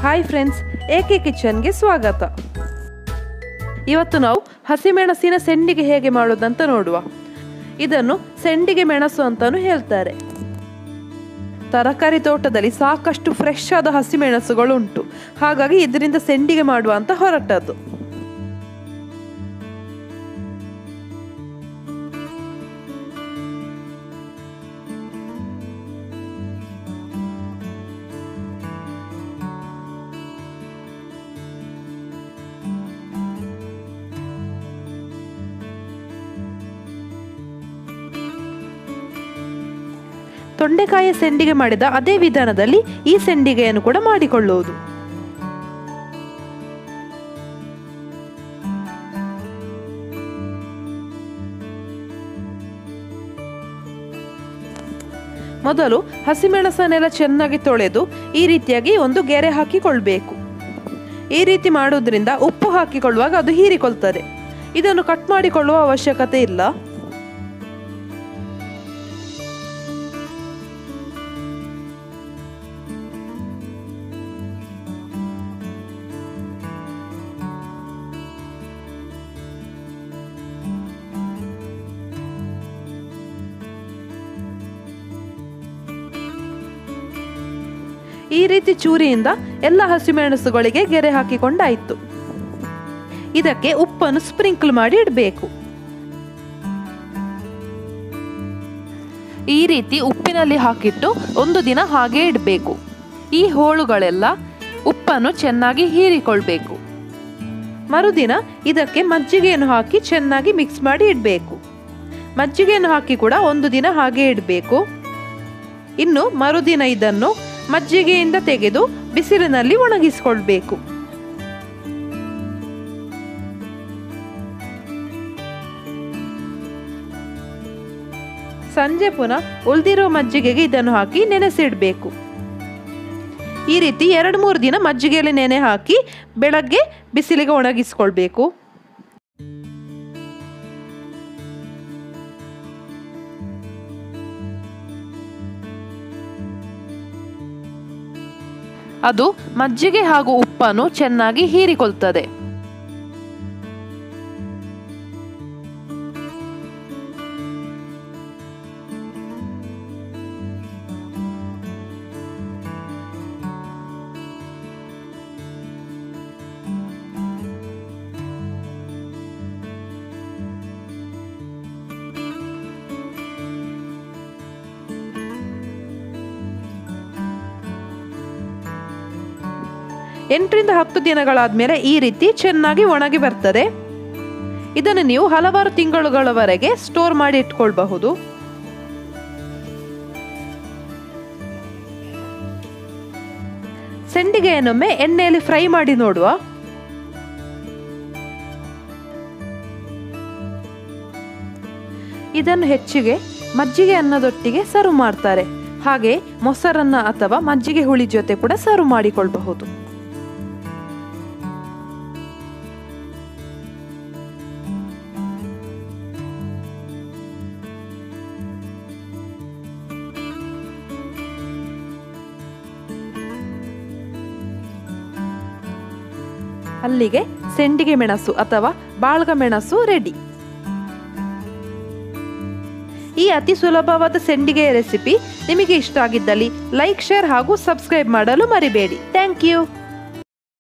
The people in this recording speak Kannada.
ಹಾಯ್ ಫ್ರೆಂಡ್ಸ್ ಏಕೆ ಕಿಚನ್ಗೆ ಸ್ವಾಗತ ಇವತ್ತು ನಾವು ಹಸಿಮೆಣಸಿನ ಸೆಂಡಿಗೆ ಹೇಗೆ ಮಾಡೋದಂತ ನೋಡುವ ಇದನ್ನು ಸೆಂಡಿಗೆ ಮೆಣಸು ಅಂತಾನು ಹೇಳ್ತಾರೆ ತರಕಾರಿ ತೋಟದಲ್ಲಿ ಸಾಕಷ್ಟು ಫ್ರೆಶ್ ಆದ ಹಸಿಮೆಣಸುಗಳು ಉಂಟು ಹಾಗಾಗಿ ಇದರಿಂದ ಸೆಂಡಿಗೆ ಮಾಡುವ ಅಂತ ಹೊರಟದ್ದು ತೊಂಡೆಕಾಯಿಯ ಸೆಂಡಿಗೆ ಮಾಡಿದ ಅದೇ ವಿಧಾನದಲ್ಲಿ ಈ ಸೆಂಡಿಗೆಯನ್ನು ಕೂಡ ಮಾಡಿಕೊಳ್ಳುವುದು ಮೊದಲು ಹಸಿಮೆಣಸನ್ನೆಲ್ಲ ಚೆನ್ನಾಗಿ ತೊಳೆದು ಈ ರೀತಿಯಾಗಿ ಒಂದು ಗೆರೆ ಹಾಕಿಕೊಳ್ಬೇಕು ಈ ರೀತಿ ಮಾಡುವುದರಿಂದ ಉಪ್ಪು ಹಾಕಿಕೊಳ್ಳುವಾಗ ಅದು ಹೀರಿಕೊಳ್ತದೆ ಇದನ್ನು ಕಟ್ ಮಾಡಿಕೊಳ್ಳುವ ಅವಶ್ಯಕತೆ ಇಲ್ಲ ಈ ರೀತಿ ಚೂರಿಯಿಂದ ಎಲ್ಲ ಹಸಿಮೆಣಸುಗಳಿಗೆ ಗೆರೆ ಹಾಕಿಕೊಂಡಾಯ್ತು ಇದಕ್ಕೆ ಉಪ್ಪನ್ನು ಸ್ಪ್ರಿಂಕಲ್ ಮಾಡಿ ಇಡಬೇಕು ಈ ರೀತಿ ಉಪ್ಪಿನಲ್ಲಿ ಹಾಕಿಟ್ಟು ಒಂದು ದಿನ ಹಾಗೆ ಇಡಬೇಕು ಈ ಹೋಳುಗಳೆಲ್ಲ ಉಪ್ಪನ್ನು ಚೆನ್ನಾಗಿ ಹೀರಿಕೊಳ್ಬೇಕು ಮರುದಿನ ಇದಕ್ಕೆ ಮಜ್ಜಿಗೆಯನ್ನು ಹಾಕಿ ಚೆನ್ನಾಗಿ ಮಿಕ್ಸ್ ಮಾಡಿ ಇಡಬೇಕು ಮಜ್ಜಿಗೆಯನ್ನು ಹಾಕಿ ಕೂಡ ಒಂದು ದಿನ ಹಾಗೆ ಇಡಬೇಕು ಇನ್ನು ಮರುದಿನ ಇದನ್ನು ಮಜ್ಜಿಗೆಯಿಂದ ತೆಗೆದು ಬಿಸಿಲಿನಲ್ಲಿ ಒಣಗಿಸಿಕೊಳ್ಬೇಕು ಸಂಜೆ ಪುನಃ ಉಳಿದಿರೋ ಮಜ್ಜಿಗೆಗೆ ಇದನ್ನು ಹಾಕಿ ನೆನೆಸಿಡಬೇಕು ಈ ರೀತಿ ಎರಡು ಮೂರು ದಿನ ಮಜ್ಜಿಗೆಯಲ್ಲಿ ನೆನೆ ಹಾಕಿ ಬೆಳಗ್ಗೆ ಬಿಸಿಲಿಗೆ ಒಣಗಿಸ್ಕೊಳ್ಬೇಕು ಅದು ಮಜ್ಜಿಗೆ ಹಾಗೂ ಉಪ್ಪನ್ನು ಚೆನ್ನಾಗಿ ಹೀರಿಕೊಳ್ತದೆ ಎಂಟರಿಂದ ಹತ್ತು ದಿನಗಳಾದ್ಮೇಲೆ ಈ ರೀತಿ ಚೆನ್ನಾಗಿ ಒಣಗಿ ಬರ್ತದೆ ಇದನ್ನು ನೀವು ಹಲವಾರು ತಿಂಗಳುಗಳವರೆಗೆ ಸ್ಟೋರ್ ಮಾಡಿ ಇಟ್ಕೊಳ್ಬಹುದು ಸೆಂಡಿಗೆಯನ್ನೊಮ್ಮೆ ಎಣ್ಣೆಯಲ್ಲಿ ಫ್ರೈ ಮಾಡಿ ನೋಡುವ ಇದನ್ನು ಹೆಚ್ಚಿಗೆ ಮಜ್ಜಿಗೆ ಅನ್ನದೊಟ್ಟಿಗೆ ಸರ್ವ್ ಮಾಡ್ತಾರೆ ಹಾಗೆ ಮೊಸರನ್ನ ಅಥವಾ ಮಜ್ಜಿಗೆ ಹುಳಿ ಜೊತೆ ಕೂಡ ಸರ್ವ್ ಮಾಡಿಕೊಳ್ಬಹುದು ಅಲ್ಲಿಗೆ ಸೆಂಡಿಗೆ ಮೆಣಸು ಅಥವಾ ಬಾಳ್ಗ ಮೆಣಸು ರೆಡಿ ಈ ಅತಿ ಸುಲಭವಾದ ಸೆಂಡಿಗೆ ರೆಸಿಪಿ ನಿಮಗೆ ಇಷ್ಟ ಆಗಿದ್ದಲ್ಲಿ ಲೈಕ್ ಶೇರ್ ಹಾಗೂ ಸಬ್ಸ್ಕ್ರೈಬ್ ಮಾಡಲು ಮರಿಬೇಡಿ ಥ್ಯಾಂಕ್ ಯು